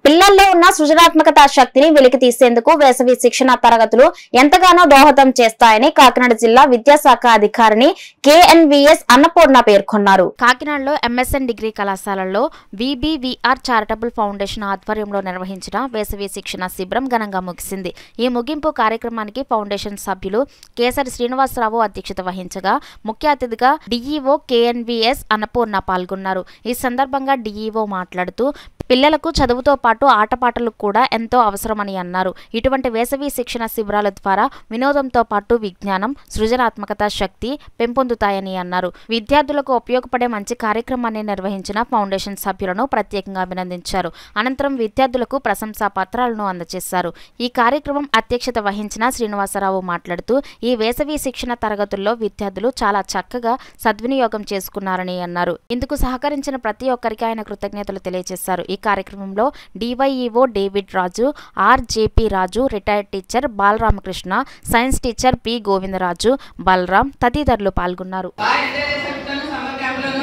పిల్లల్లో ఉన్న సృజనాత్మకత శక్తిని వెలికి తీసేందుకు వేసవి శిక్షణ తరగతులు ఎంతగానో దోహదం చేస్తాయని కాకినాడ జిల్లా విద్యాశాఖ అధికారిని కేఎన్విఎస్ అన్నపూర్ణ పేర్కొన్నారు కాకినాడలో ఎంఎస్ఎన్ డిగ్రీ కళాశాలలో విబివిఆర్ చారిటబుల్ ఫౌండేషన్ ఆధ్వర్యంలో నిర్వహించిన వేసవి శిక్షణ శిబిరం ఘనంగా ముగిసింది ఈ ముగింపు కార్యక్రమానికి ఫౌండేషన్ సభ్యులు కేసరి శ్రీనివాసరావు అధ్యక్షత వహించగా ముఖ్య అతిథిగా డిఈఓ కేఎన్విఎస్ అన్నపూర్ణ పాల్గొన్నారు ఈ సందర్భంగా డిఈఓ మాట్లాడుతూ పిల్లలకు చదువుతో పాటు ఆటపాటలు కూడా ఎంతో అవసరమని అన్నారు ఇటువంటి వేసవి శిక్షణ శిబిరాల ద్వారా వినోదంతో పాటు విజ్ఞానం సృజనాత్మకత శక్తి పెంపొందుతాయని అన్నారు విద్యార్థులకు ఉపయోగపడే మంచి కార్యక్రమాన్ని నిర్వహించిన ఫౌండేషన్ సభ్యులను ప్రత్యేకంగా అభినందించారు అనంతరం విద్యార్థులకు ప్రశంసా పత్రాలను అందజేశారు ఈ కార్యక్రమం అధ్యక్షత వహించిన శ్రీనివాసరావు మాట్లాడుతూ ఈ వేసవి శిక్షణ తరగతుల్లో విద్యార్థులు చాలా చక్కగా సద్వినియోగం చేసుకున్నారని అన్నారు ఇందుకు సహకరించిన ప్రతి ఒక్కరికి ఆయన కృతజ్ఞతలు తెలియజేశారు ఈ కార్యక్రమంలో DYEO David Raju RJP Raju retired teacher Balaramakrishna science teacher P Govindaraju Balaram తదితరులు పాల్గొన్నారు బాగా ఎంజాయ్ చేసేటప్పుడు సమ్మర్ క్యాంప్లోను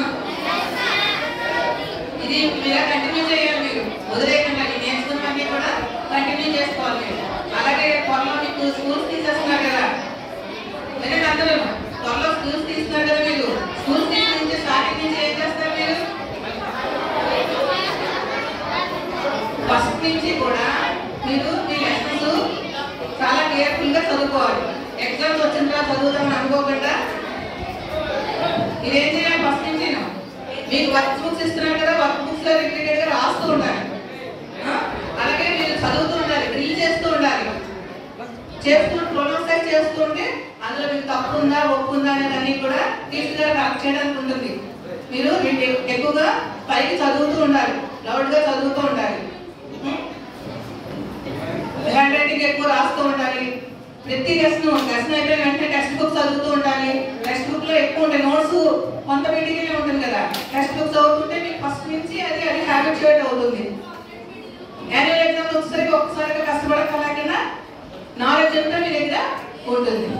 ఇది మీరు కంటిన్యూ చేయాలి మీరు వదిలేయకుండా ఈ నేర్చుకున్నవన్నీ కూడా కంటిన్యూ చేసుకోవాలి మీరు అలాగే త్వరలో మీకు స్కూల్స్ తీసేస్తున్నారు కదా ఎందుకంటే అందరూ త్వరలో స్కూల్స్ తీస్తున్నారు కదా మీరు స్కూల్స్ తీసుకుని స్టార్టింగ్ నుంచి ఏం చేస్తారు మీరు ఫస్ట్ నుంచి కూడా మీరు మీ లెసన్స్ చాలా కేర్ఫుల్గా చదువుకోవాలి ఎగ్జామ్స్ వచ్చిన తర్వాత చదువుదామని అనుకోకుండా ఇదేం చేయాలి ఫస్ట్ నుంచి మీకు వర్క్ బుక్స్ ఇస్తున్నారు కదా వర్క్ బుక్స్ లో రిపీటెడ్ గా రాస్తూ ఉండాలి ఆ? అలాగే మీరు చదువుతూ ఉండాలి డ్రిల్ చేస్తూ ఉండాలి చేస్తూ ప్రొనౌన్సైజ్ చేస్తూ ఉంటే అందులో మీకు తప్పు ఉందా ఒప్పు ఉందా అనేది అన్ని కూడా టీచర్ గారు కరెక్ట్ చేయడానికి ఉంటుంది మీరు మీకు ఎక్- ఎక్కువగా పైకి చదువుతూ ఉండాలి లౌడ్ గా చదువుతూ ఉండాలి హ్యాండ్ రైటింగ్ ఎక్కువ రాస్తూ ఉండాలి ప్రతి లెసన్ లెసన్ అయిపోయిన వెంటనే టెక్స్ట్ బుక్ చదువుతూ ఉండాలి టెక్స్ట్ బుక్ లో ఎక్కువ ఉంటాయి నోట్స్ కొంత మీటింగ్ ఉంటుంది కదా టెక్స్ట్ బుక్ చదువుతుంటే మీకు ఫస్ట్ నుంచి అది అది హ్యాబిట్ చేయడం అవుతుంది యాన్యువల్ ఎగ్జామ్ వచ్చేసరికి ఒక్కసారిగా కష్టపడకలేకుండా నాలెడ్జ్ అంతా మీ దగ్గర ఉంటుంది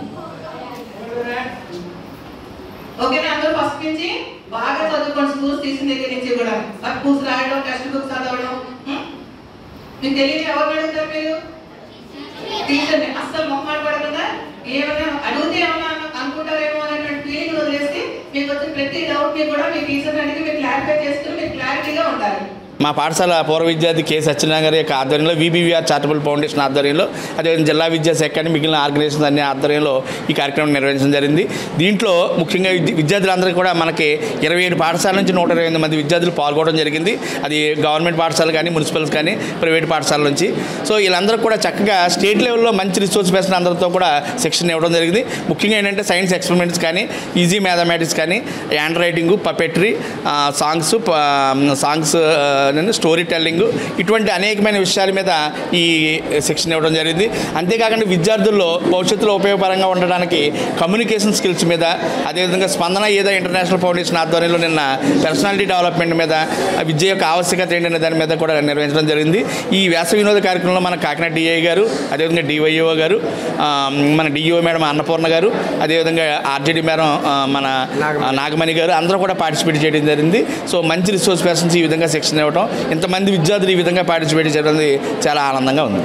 ఓకేనా అందరూ ఫస్ట్ నుంచి బాగా చదువుకోండి స్కూల్స్ తీసిన దగ్గర నుంచి కూడా వర్క్ బుక్స్ రాయడం టెక్స్ట్ బుక్స్ చదవడం ఉం? మీకు తెలియదు ఎవరిని అడుగుతారు మీరు టీచర్ని అస్సలు మొహమాట పడకుండా ఏమైనా అడిగితే ఏమైనా అనుకుంటారేమో అనేటువంటి ఫీలింగ్ వదిలేసి మీకు వచ్చిన ప్రతి డౌట్ ని కూడా మీ టీచర్ని అడిగి మీరు క్లారిఫై చేసుకుని మీరు క్లారిటీగా ఉండాలి మా పాఠశాల పూర్వ విద్యార్థి కె సత్యనారాయణ గారి యొక్క ఆధ్వర్యంలో విబివిఆర్ చారిటబుల్ ఫౌండేషన్ ఆధ్వర్యంలో అదేవిధంగా జిల్లా విద్యాశాఖ అని మిగిలిన ఆర్గనైజేషన్స్ అన్ని ఆధ్వర్యంలో ఈ కార్యక్రమం నిర్వహించడం జరిగింది దీంట్లో ముఖ్యంగా విద్య- విద్యార్థులందరూ కూడా మనకి ఇరవై ఏడు పాఠశాల నుంచి నూట ఇరవై ఎనిమిది మంది విద్యార్థులు పాల్గొనడం జరిగింది అది గవర్నమెంట్ పాఠశాలలు కానీ మున్సిపల్స్ కానీ ప్రైవేట్ పాఠశాల నుంచి సో వీళ్ళందరూ కూడా చక్కగా స్టేట్ లెవెల్లో మంచి రిసోర్స్ పర్సన్ అందరితో కూడా శిక్షణ ఇవ్వడం జరిగింది ముఖ్యంగా ఏంటంటే సైన్స్ ఎక్స్పెరిమెంట్స్ కానీ ఈజీ మ్యాథమెటిక్స్ కానీ hand writing puppetry songs songs story telling ఇటువంటి అనేకమైన విషయాల మీద ఈ శిక్షణ ఇవ్వడం జరిగింది అంతేకాకుండా విద్యార్థుల్లో భవిష్యత్తులో ఉపయోగపరంగా ఉండడానికి కమ్యూనికేషన్ స్కిల్స్ మీద అదేవిధంగా స్పందన ఏదో ఇంటర్నేషనల్ ఫౌండేషన్ ఆధ్వర్యంలో నిన్న పర్సనాలిటీ డెవలప్మెంట్ మీద ఆ విద్య యొక్క ఆవశ్యకత ఏంటనే దాని మీద కూడా నిర్వహించడం జరిగింది ఈ వ్యాస వినోద కార్యక్రమంలో మన కాకినాడ డిఐ గారు అదేవిధంగా డివైఓ గారు ఆ, మన డిఓ మేడం అన్నపూర్ణ గారు అదేవిధంగా ఆర్జేడి మేడం ఆ, మన ఆ, నాగమణి గారు అందరూ కూడా పార్టిసిపేట్ చేయడం జరిగింది సో మంచి రిసోర్స్ పర్సన్స్ ఈ విధంగా శిక్షణ ఇవ్వడం ఇంతమంది విద్యార్థులు ఈ విధంగా పార్టిసిపేట్ చేయడం అనేది చాలా ఆనందంగా ఉంది